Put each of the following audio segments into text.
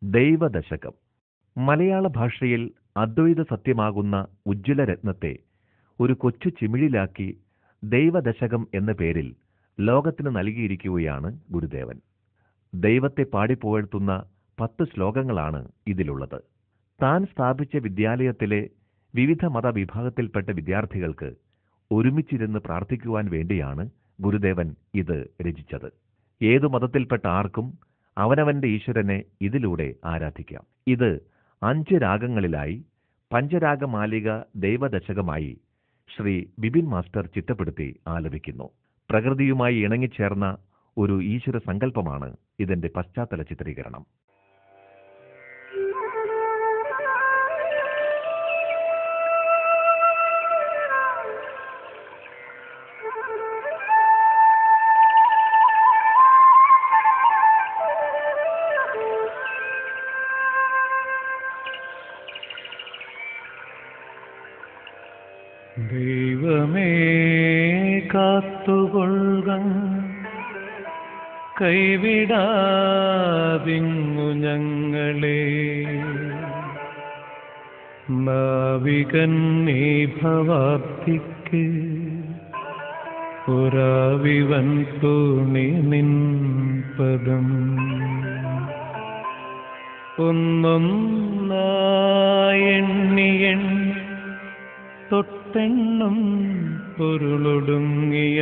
ദൈവദശകം മലയാള ഭാഷയിൽ അദ്വൈത സത്യമാകുന്ന ഉജ്ജ്വല രത്നത്തെ ഒരു കൊച്ചു ചിമിഴിലാക്കി ദൈവദശകം എന്ന പേരിൽ ലോകത്തിന് നൽകിയിരിക്കുകയാണ് ഗുരുദേവൻ ദൈവത്തെ പാടിപ്പുകഴ്ത്തുന്ന പത്ത് ശ്ലോകങ്ങളാണ് ഇതിലുള്ളത് താൻ സ്ഥാപിച്ച വിദ്യാലയത്തിലെ വിവിധ മതവിഭാഗത്തിൽപ്പെട്ട വിദ്യാർത്ഥികൾക്ക് ഒരുമിച്ചിരുന്ന് പ്രാർത്ഥിക്കുവാൻ വേണ്ടിയാണ് ഗുരുദേവൻ ഇത് രചിച്ചത് ഏതു മതത്തിൽപ്പെട്ട ആർക്കും അവനവന്റെ ഈശ്വരനെ ഇതിലൂടെ ആരാധിക്കാം ഇത് അഞ്ച് രാഗങ്ങളിലായി പഞ്ചരാഗമാലിക ദൈവദശകമായി ശ്രീ ബിപിൻ മാസ്റ്റർ ചിട്ടപ്പെടുത്തി ആലപിക്കുന്നു പ്രകൃതിയുമായി ഇണങ്ങിച്ചേർന്ന ഒരു ഈശ്വര സങ്കല്പമാണ് ഇതിന്റെ പശ്ചാത്തല ചിത്രീകരണം ദൈവമേ കാത്തുകൊള്ളുക കൈവിടാതിങ്ങു ഞങ്ങളെ നാവികൻ നീ ഭവാബ്ദിക്ക് പുരാവിവൻ തോണി നിൻ പദം ഒന്നൊന്നായെണ്ണി എണ്ണി തൊട്ടെണ്ണും പൊരുളൊടുങ്ങിയ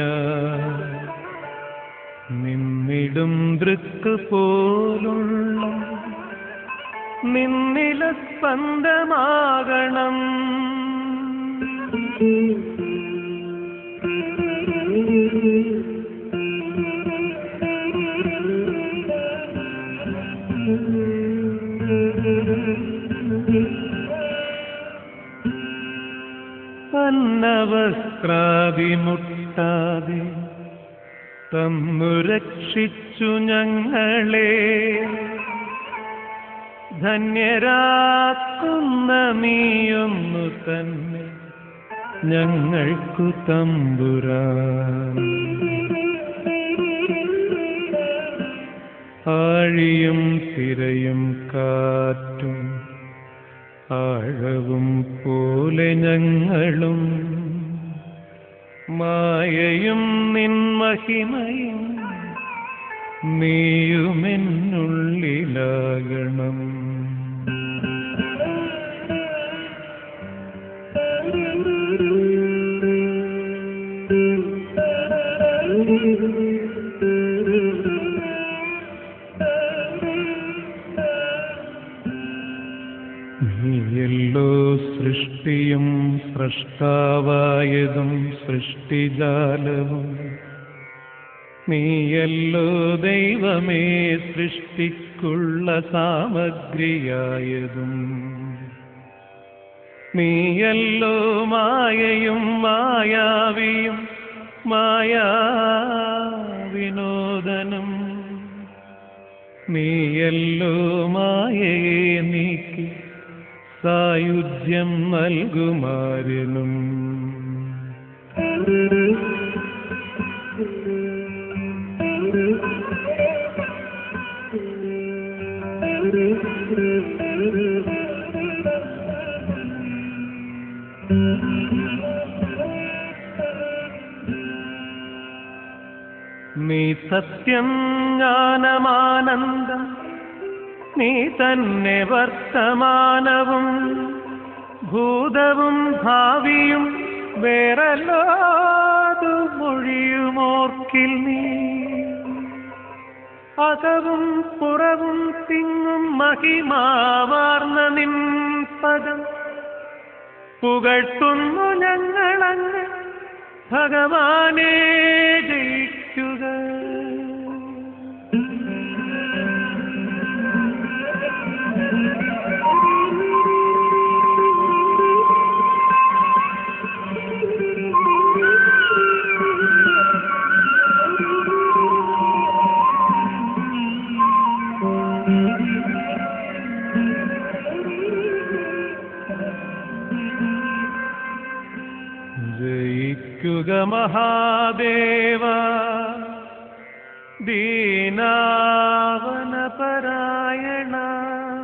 നിന്നിടും ദൃക്ക് പോലുള്ള നിന്നില സ്പന്ദമാകണം അന്നവസ്ത്രാതിമുട്ടാതെ തന്നു രക്ഷിച്ചു ഞങ്ങളെ ധന്യരാക്കുന്ന നീയൊന്നു തന്നെ ഞങ്ങൾക്കു തമ്പുരാൻ ആഴിയും തിരയും കാറ്റും ആഴവും പോലെ ഞങ്ങളും മായയും നിൻ മഹിമയും നീയുമെന്നുള്ളിലാകണം നീയല്ലോ സൃഷ്ടിയും സൃഷ്ടാവായതും സൃഷ്ടിജാലവും നീയല്ലോ ദൈവമേ സൃഷ്ടിക്കുള്ള സാമഗ്രിയായതും നീയല്ലോ മായയും മായാവിയും മായാവിനോദനും നീയല്ലോ മായയെ നീക്കി സായുജ്യം നൽകുമാരനും നീ സത്യം ജ്ഞാനമാനന്ദം നീ തന്നെ വർത്തമാനവും ഭൂതവും ഭാവിയും വേറല്ലാതു മൊഴിയുമോർക്കിൽ നീ അകവും പുറവും തിങ്ങും മഹിമാവാർന്ന നിൻ പദം പുകഴ്ത്തുന്നു ഞങ്ങളങ്ങ് ഭഗവാനെ ജയിക്കുക ജയിക്കുക മഹാദേവ ദീനാവനപരായണ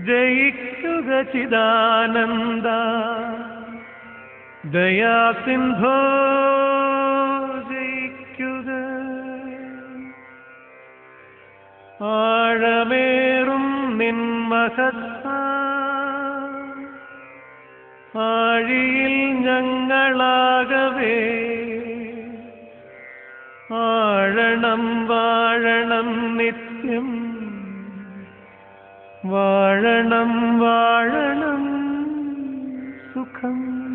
ജയിക്കുക ചിദാനന്ദ ദയാസിന്ധോ ജയിക്കുക ആഴമേറും നിൻ മഹത്വ ആഴിയിൽ ഞങ്ങളാകവേ ആഴണം വാഴണം നിത്യം വാഴണം വാഴണം സുഖം